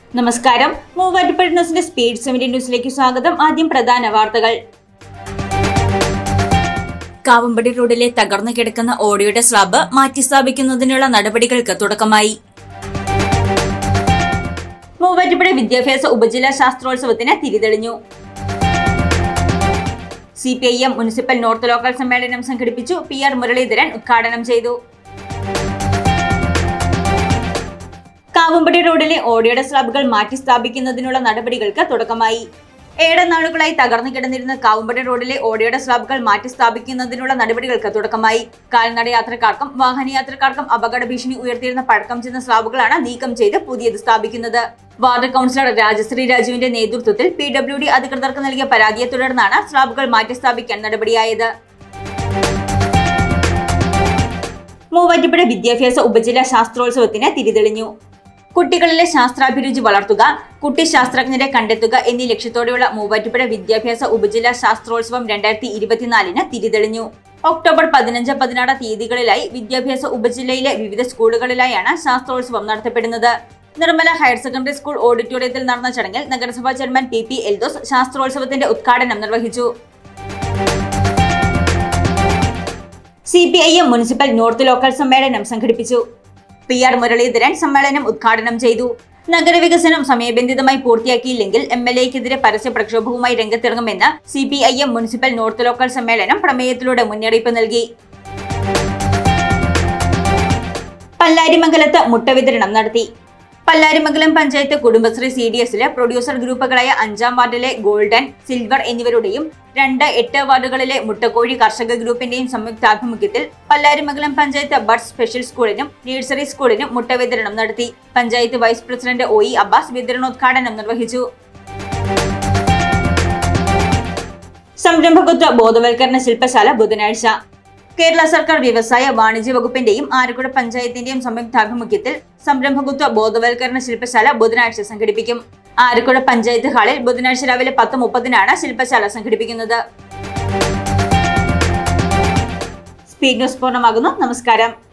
നമസ്കാരം മൂവാറ്റുപുഴ ന്യൂസിന്റെ speed seventy ന്യൂസിലേക്ക് സ്വാഗതം ആദ്യം പ്രധാന വാർത്തകൾ കാവമ്പടി റോഡിലെ തകർന്നു കിടക്കുന്ന ഓടിയുടെ സ്ലാബ് മാറ്റിസ്ഥാപിക്കുന്നതിനുള്ള നടപടികൾക്ക് തുടക്കമായി മൂവാറ്റുപുഴ വിദ്യാഭ്യാസ ഉപജില്ലാ ശാസ്ത്രോത്സവത്തിന് തിരിതെളിഞ്ഞു C P I M municipal north local സമ്മേളനം സംഘടിപ്പിച്ചു പി ആർ മുരളീധരൻ ഉദ്ഘാടനം ചെയ്തു കാവുമ്പടി റോഡിലെ ഓടിയുടെ സ്ലാബുകൾ മാറ്റി സ്ഥാപിക്കുന്നതിനുള്ള നടപടികൾക്ക് തുടക്കമായി ഏറെ നാളുകളായി തകർന്നു കിടന്നിരുന്ന കാവുമ്പടി റോഡിലെ ഓടിയുടെ സ്ലാബുകൾ മാറ്റി സ്ഥാപിക്കുന്നതിനുള്ള നടപടികൾക്ക് തുടക്കമായി കാൽനട യാത്രക്കാർക്കും വാഹനയാത്രക്കാർക്കും അപകട ഭീഷണി ഉയർത്തിയിരുന്ന പഴക്കം ചെന്ന സ്ലാബുകളാണ് നീക്കം ചെയ്ത് പുതിയത് സ്ഥാപിക്കുന്നത് വാർഡ് കൗൺസിലർ രാജശ്രീ രാജുവിന്റെ നേതൃത്വത്തിൽ പി ഡബ്ല്യു ഡി അധികൃതർക്ക് നൽകിയ പരാതിയെ തുടർന്നാണ് സ്ലാബുകൾ മാറ്റി സ്ഥാപിക്കാൻ നടപടിയായത് മൂവാറ്റുപുഴ വിദ്യാഭ്യാസ ഉപജില്ലാ ശാസ്ത്രോത്സവത്തിന് തിരിതെളിഞ്ഞു കുട്ടികളിലെ ശാസ്ത്രാഭിരുചി വളർത്തുക കുട്ടി ശാസ്ത്രജ്ഞരെ കണ്ടെത്തുക എന്നീ ലക്ഷ്യത്തോടെയുള്ള മൂവാറ്റുപുഴ വിദ്യാഭ്യാസ ഉപജില്ലാ ശാസ്ത്രോത്സവം രണ്ടായിരത്തി ഇരുപത്തിനാലിന് തിരിതെളിഞ്ഞു ഒക്ടോബർ പതിനഞ്ച് പതിനാറ് തീയതികളിലായി വിദ്യാഭ്യാസ ഉപജില്ലയിലെ വിവിധ സ്കൂളുകളിലായാണ് ശാസ്ത്രോത്സവം നടത്തപ്പെടുന്നത് നിർമ്മല ഹയർ സെക്കൻഡറി സ്കൂൾ ഓഡിറ്റോറിയത്തിൽ നടന്ന ചടങ്ങിൽ നഗരസഭാ ചെയർമാൻ പി പി എൽദോസ് ശാസ്ത്രോത്സവത്തിന്റെ ഉദ്ഘാടനം നിർവഹിച്ചു C P I M municipal north local സമ്മേളനം സംഘടിപ്പിച്ചു പി ആർ മുരളീധരൻ സമ്മേളനം ഉദ്ഘാടനം ചെയ്തു നഗരവികസനം സമയബന്ധിതമായി പൂർത്തിയാക്കിയില്ലെങ്കിൽ എം എൽ എക്കെതിരെ പരസ്യ പ്രക്ഷോഭവുമായി രംഗത്തിറങ്ങുമെന്ന് C P I M municipal north local സമ്മേളനം പ്രമേയത്തിലൂടെ മുന്നറിയിപ്പ് നൽകി പല്ലാരിമംഗലത്ത് മുട്ട വിതരണം നടത്തി പല്ലാരിമംഗലം പഞ്ചായത്ത് കുടുംബശ്രീ സി ഡി എസിലെ പ്രൊഡ്യൂസർ ഗ്രൂപ്പുകളായ അഞ്ചാം വാർഡിലെ ഗോൾഡൻ സിൽവർ എന്നിവരുടെയും രണ്ട് എട്ട് വാർഡുകളിലെ മുട്ടക്കോഴി കർഷക ഗ്രൂപ്പിന്റെയും സംയുക്താഭിമുഖ്യത്തിൽ പല്ലാരിമംഗലം പഞ്ചായത്ത് ബഡ് സ്പെഷ്യൽ സ്കൂളിനും നഴ്സറി സ്കൂളിനും മുട്ട വിതരണം നടത്തി panchayat vice president O E Abbas വിതരണോദ്ഘാടനം നിർവഹിച്ചു സംരംഭകത്വ ബോധവൽക്കരണ ശില്പശാല ബുധനാഴ്ച കേരള സർക്കാർ വ്യവസായ വാണിജ്യ വകുപ്പിന്റെയും ആലക്കുഴ പഞ്ചായത്തിന്റെയും സംയുക്താഭിമുഖ്യത്തിൽ സംരംഭകത്വ ബോധവൽക്കരണ ശില്പശാല ബുധനാഴ്ച സംഘടിപ്പിക്കും ആലക്കുഴ പഞ്ചായത്ത് ഹാളിൽ ബുധനാഴ്ച രാവിലെ പത്ത് മുപ്പതിനാണ് ശില്പശാല സംഘടിപ്പിക്കുന്നത് സ്പീഡ് ന്യൂസ് പൂർണ്ണമാകുന്നു നമസ്കാരം